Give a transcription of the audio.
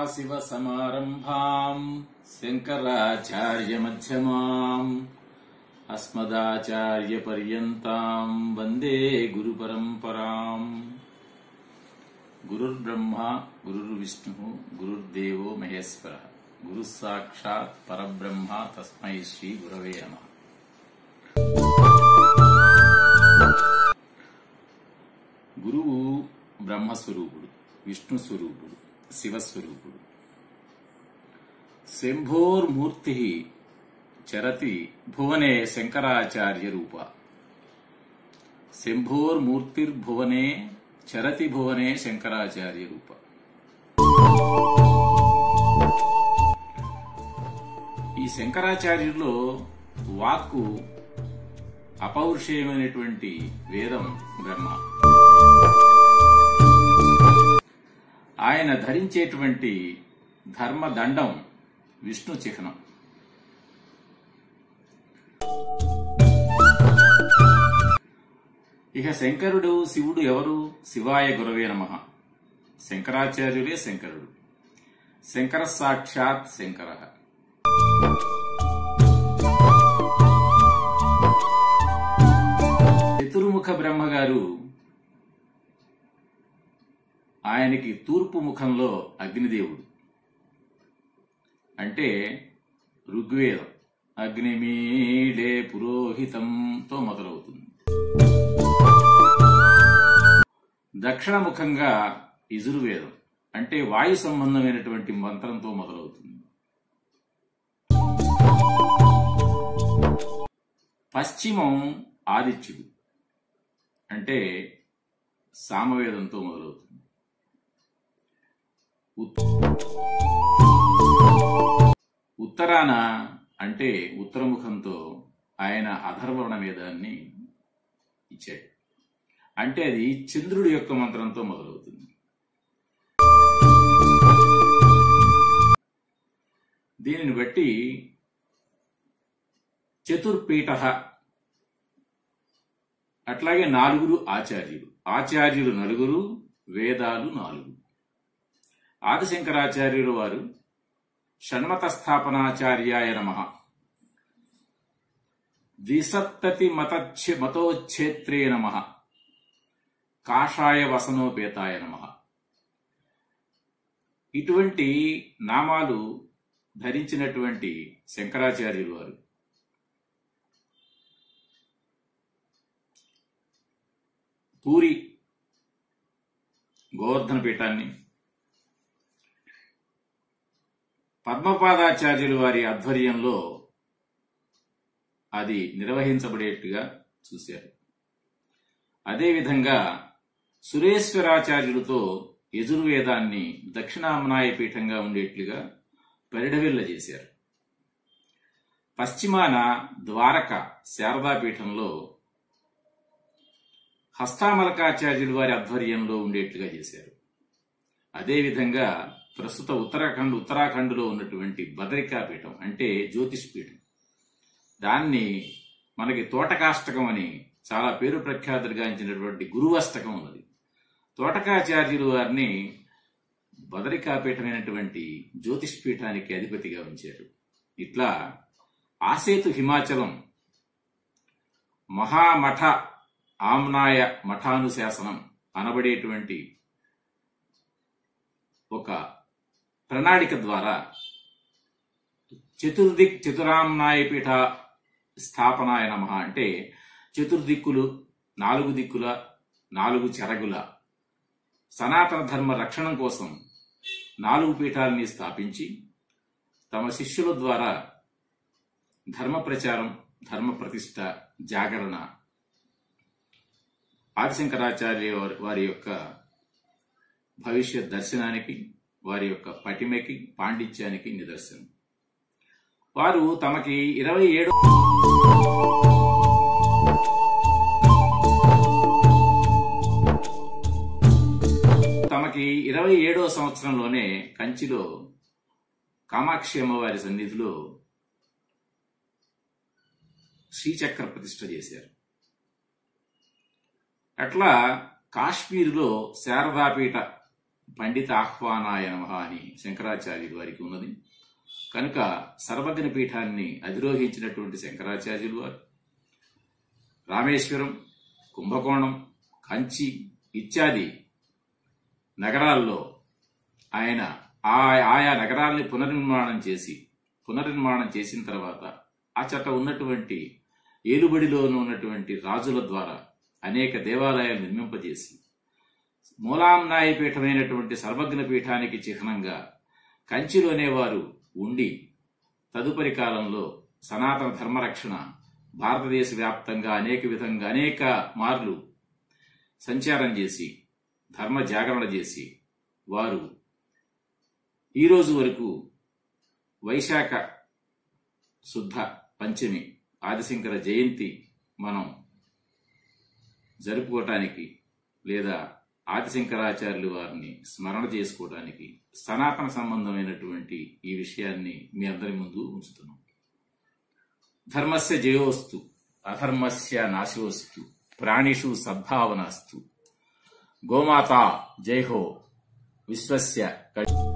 సదాశివసమారంభాम् శంకరాచార్యమధ్యమాम् అస్మదాచార్యపర్యంతాम् వందే గురుపరంపరాम् గురుర్బ్రహ్మ గురుర్విష్ణు గురుర్దేవో మహేశ్వర గురు సాక్షాత్ పరబ్రహ్మ తస్మై శ్రీ గురవే నమ గురువు బ్రహ్మస్వరూపుడు విష్ణు స్వరూపుడు శివస్వరూపుడు శంభోర్మూర్తి చరతి భువనే శంకరాచార్య రూప శంభోర్మూర్తిర్భువనే చరతి భువనే శంకరాచార్య రూప ఈ శంకరాచార్యుల్లో వాక్కు అపౌరుషేయమైనటువంటి వేదం బ్రహ్మ ఆయన ధరించేటువంటి ధర్మదండం విష్ణు చిహ్నం ఇక శంకరుడు శివుడు ఎవరు శివాయ గురవే నమ శంకరాచార్యులే శంకరుడు శంకర సాక్షాత్ శంకర చతుర్ముఖ బ్రహ్మగారు ఆయనకి తూర్పు ముఖంలో అగ్నిదేవుడు అంటే ఋగ్వేదం అగ్నిమీడే పురోహితంతో మొదలవుతుంది దక్షిణ ముఖంగా యజుర్వేదం అంటే వాయు సంబంధమైనటువంటి మంత్రంతో మొదలవుతుంది పశ్చిమం ఆదిత్యుడు అంటే సామవేదంతో మొదలవుతుంది ఉత్- ఉత్తరాన అంటే ఉత్తరముఖంతో ఆయన అధర్వణ వేదాన్ని ఇచ్చాడు అంటే అది చంద్రుడి యొక్క మంత్రంతో మొదలవుతుంది దీనిని బట్టి చతుర్పీఠ అట్లాగే నాలుగురు ఆచార్యులు ఆచార్యులు నలుగురు వేదాలు నాలుగు ఆదిశంకరాచార్యులు వారు షణ్మత స్థాపనాచార్యాయ నమ ద్విసప్తతి మతచ్ఛే మతోచ్ఛేత్రే నమ కాషాయ వసనోపేతాయ నమ ఇటువంటి నామాలు ధరించినటువంటి శంకరాచార్యులు వారు పూరి గోవర్ధన పీఠాన్ని పద్మపాదాచార్యులు వారి ఆధ్వర్యంలో అది నిర్వహించబడేట్టుగా చూశారు అదేవిధంగా సురేశ్వరాచార్యులతో యజుర్వేదాన్ని దక్షిణామనాయ పీఠంగా ఉండేట్లుగా పరిడవిల్ల చేశారు పశ్చిమాన ద్వారక శారదాపీఠంలో హస్తామలకాచార్యులు వారి ఆధ్వర్యంలో ఉండేట్లుగా చేశారు అదేవిధంగా ప్రస్తుత ఉత్తరాఖండ్ ఉత్తరాఖండ్లో ఉన్నటువంటి బదరికా పీఠం అంటే జ్యోతిష్ పీఠం దాన్ని మనకి తోటకాష్టకం అని చాలా పేరు ప్రఖ్యాతులుగాంచినటువంటి గురువష్టకం ఉన్నది తోటకాచార్యులు వారిని బదరికాపీఠమైనటువంటి జ్యోతిష్ పీఠానికి అధిపతిగా ఉంచారు ఇట్లా ఆసేతు హిమాచలం మహామఠ ఆమ్నాయ మఠానుశాసనం అనబడేటువంటి ఒక ప్రణాళిక ద్వారా చతుర్దిక్ చతురామ్నాయ పీఠ స్థాపనాయ నమ అంటే చతుర్దిక్కులు నాలుగు దిక్కుల నాలుగు చెరగుల సనాతన ధర్మ రక్షణం కోసం నాలుగు పీఠాలని స్థాపించి తమ శిష్యుల ద్వారా ధర్మ ప్రచారం ధర్మ ప్రతిష్ట జాగరణ ఆదిశంకరాచార్య వారి- వారి యొక్క భవిష్యత్ దర్శనానికి వారి యొక్క పటిమకి పాండిత్యానికి నిదర్శనం వారు తమకి ఇరవై ఏడు తమకి ఇరవై ఏడవ సంవత్సరంలోనే కంచిలో కామాక్షి అమ్మవారి సన్నిధిలో శ్రీచక్ర ప్రతిష్ఠ చేశారు అట్లా కాశ్మీరులో శారదాపీఠ పండిత ఆహ్వానాయ నమః అని శంకరాచార్యుల వారికి ఉన్నది కనుక సర్వజ్ఞ పీఠాన్ని అధిరోహించినటువంటి శంకరాచార్యులు వారు రామేశ్వరం కుంభకోణం కంచి ఇత్యాది నగరాల్లో ఆయన ఆ- ఆయా నగరాల్ని పునర్నిర్మాణం చేసి పునర్నిర్మాణం చేసిన తర్వాత ఆ చట్ట ఉన్నటువంటి ఏలుబడిలోనూ ఉన్నటువంటి రాజుల ద్వారా అనేక దేవాలయాలు నిర్మింపజేసి మూలాంనాయ పీఠమైనటువంటి సర్వజ్ఞ పీఠానికి చిహ్నంగా కంచిలోనే వారు ఉండి తదుపరి కాలంలో సనాతన ధర్మరక్షణ భారతదేశ వ్యాప్తంగా అనేక విధంగా అనేక మార్లు సంచారం చేసి ధర్మ జాగరణ చేసి వారు ఈ రోజు వరకు వైశాఖ శుద్ధ పంచమి ఆదిశంకర జయంతి మనం జరుపుకోవటానికి లేదా ఆదిశంకరాచార్యులు వారిని స్మరణ చేసుకోవడానికి సనాతన సంబంధమైనటువంటి ఈ విషయాన్ని మీ అందరి ముందు ఉంచుతున్నాం ధర్మస్య జయోస్తు అధర్మస్య నాశోస్తు ప్రాణిషు సద్భావనాస్తు గోమాత జై హో విశ్వస్య కళ్యాణ్